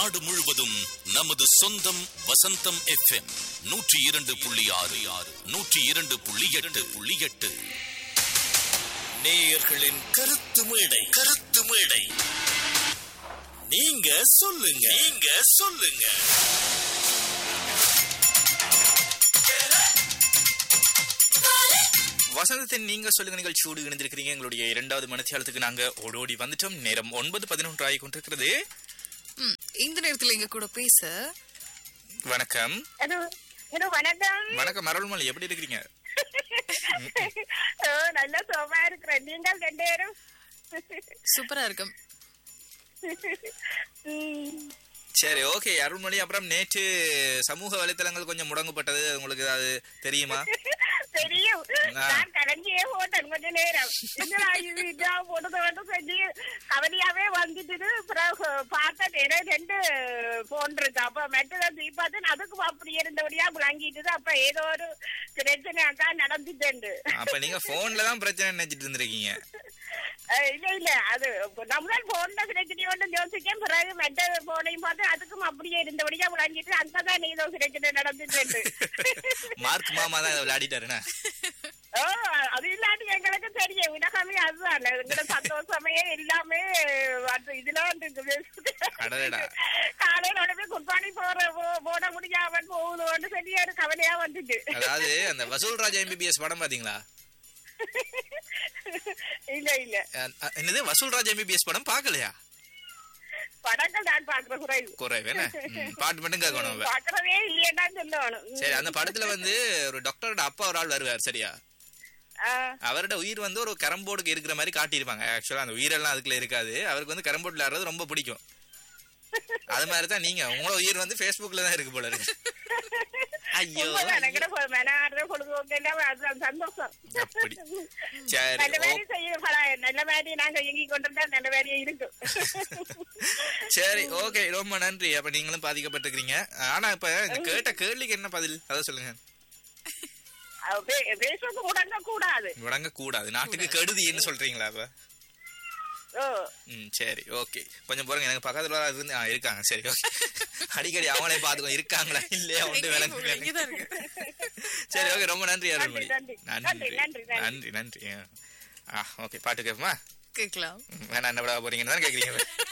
நாடு முழுவதும் நமது சொந்தம் வசந்தம் எஃப்எம் நூற்றி இரண்டு புள்ளி ஆறு ஆறு நூற்றி இரண்டு புள்ளி எட்டு புள்ளி எட்டு நேயர்களின் கருத்து மேடை கருத்து மேடை நீங்க சொல்லுங்க நீங்க சொல்லுங்க வசந்தத்தின் நீங்க சொல்லுங்க நிகழ்ச்சியோடு இணைந்திருக்கிறீங்க எங்களுடைய இரண்டாவது மனத்தியாலத்துக்கு நாங்க ஓடோடி வந்துட்டோம் நேரம் ஒன்பது பதினொன்று ஆகி கொண்டிருக்கிறது ம், இந்த நேரத்துல எங்க கூட பேச வணக்கம் ஹலோ ஹலோ வணக்கம் வணக்கம் அருள்மொழி எப்படி இருக்கிறீங்க ஓ நல்ல சுகமா இருக்கிறேன் நீங்கள் ரெண்டு பேரும் சூப்பரா இருக்கும் ம், சரி ஓகே அருள்மொழி அப்புறம் நேற்று சமூக வலைத்தளங்கள் கொஞ்சம் முடங்கப்பட்டது உங்களுக்கு ஏதாவது தெரியுமா தெரியும் ஆ. நான் கலைஞ்சியே போட்டேன் கொஞ்ச நேரம் என்னடா இது இதா போட்டதை மட்டும் செஞ்சு கவலையாவே வந்துட்டு பிறகு பார்த்தேன் எனக்கு ரெண்டு போன் இருக்கு அப்ப மெட்டதை தூக்கி பார்த்தேன் அதுக்கு அப்படி இருந்தபடியா விளங்கிட்டு அப்ப ஏதோ ஒரு பிரச்சனை அக்கா நடந்துட்டு அப்ப நீங்க போன்ல தான் பிரச்சனை நினைச்சிட்டு இருந்திருக்கீங்க அஹ் இல்ல இல்ல அது நம்ம போன்ல பிரச்சனை ஒன்று யோசிக்கேன் பிறகு மெட்ட போனையும் பார்த்து அதுக்கும் அப்படியே இருந்தபடியா விளங்கிட்டு அங்கதான் ஏதோ பிரச்சனை நடந்துட்டு மார்க் மாமா தான் இதை விளையாடிட்டாருண்ணா ஓ அது இல்லாட்டி எங்களுக்கு தெரியும் வினகாமி அதுதான் எங்களோட சந்தோஷமே எல்லாமே அது இதுல வந்து அடடடா. காலையில உடனே குட்பாடி போற போ- போட முடியாம போகுதுன்னு சொல்லி ஒரு கவலையா வந்துட்டு அதாவது அந்த வசூல் ராஜா எம்பிபிஎஸ் படம் பாத்தீங்களா இல்ல இல்ல அஹ், அஹ், என்னது வசூல் ராஜா எம்பிபிஎஸ் படம் பாக்கலையா படங்கள் நான் பாக்குற குறைவு குறைவு என்ன ம், பாட்டு மட்டும் கேட்கணும் அவ. பாக்குறதே இல்லையா சொல்லணும் சரி அந்த படத்துல வந்து ஒரு டாக்டரோட அப்பா ஒரு ஆள் வருவார் சரியா ஆ. அவரோட உயிர் வந்து ஒரு கரம்போர்டுக்கு இருக்கிற மாதிரி காட்டியிருப்பாங்க ஆக்சுவலா அந்த உயிரெல்லாம் அதுக்குள்ள இருக்காது அவருக்கு வந்து கரம்போர்டு விளையாடுறது ரொம்ப பிடிக்கும் அது மாதிரி தான் நீங்க உங்களோட உயிர் வந்து Facebookல தான் இருக்கு போல இருக்கு ஐயோ உண்மைதான், எங்கட பொ- மெனாடுற பொழுதுபோக்கெல்லாம் அதுதான் சந்தோஷம். அப்படி சரி நல்ல ஓ- வேலை செய்ய பல- நல்ல வேலையை நாங்க இயங்கி கொண்டிருந்தா நல்ல வேலையே இருக்கும் சரி ஓகே ரொம்ப நன்றி அப்ப நீங்களும் பாதிக்கப்பட்டிருக்கீங்க ஆனா இப்ப இந்த கேட்ட கேள்விக்கு என்ன பதில் அதை சொல்லுங்க அவ பே- பேசுறது முடங்க கூடாது முடங்க கூடாது நாட்டுக்கு கெடுதின்னு சொல்றீங்களா அப்ப ஓ ம் சரி ஓகே கொஞ்சம் போறங்க எனக்கு பக்கத்துல ஒரு ஆள் இருந்து ஆ இருக்காங்க சரி okay. அடிக்கடி அவங்களே பாத்துக்கோ இருக்காங்களா இல்லையா ஒன்று விளக்கு இங்கதான் இருக்கு சரி ஓகே ரொம்ப நன்றி அருள்மொழி நன்றி, நன்றி. நன்றி நன்றி, நன்றி. நன்றி நன்றி ஆ ஓகே பாட்டு கேட்போமா கேக்கலாம் ம், வேணா என்ன விட போறீங்கன்னு தான் கேக்குறீங்க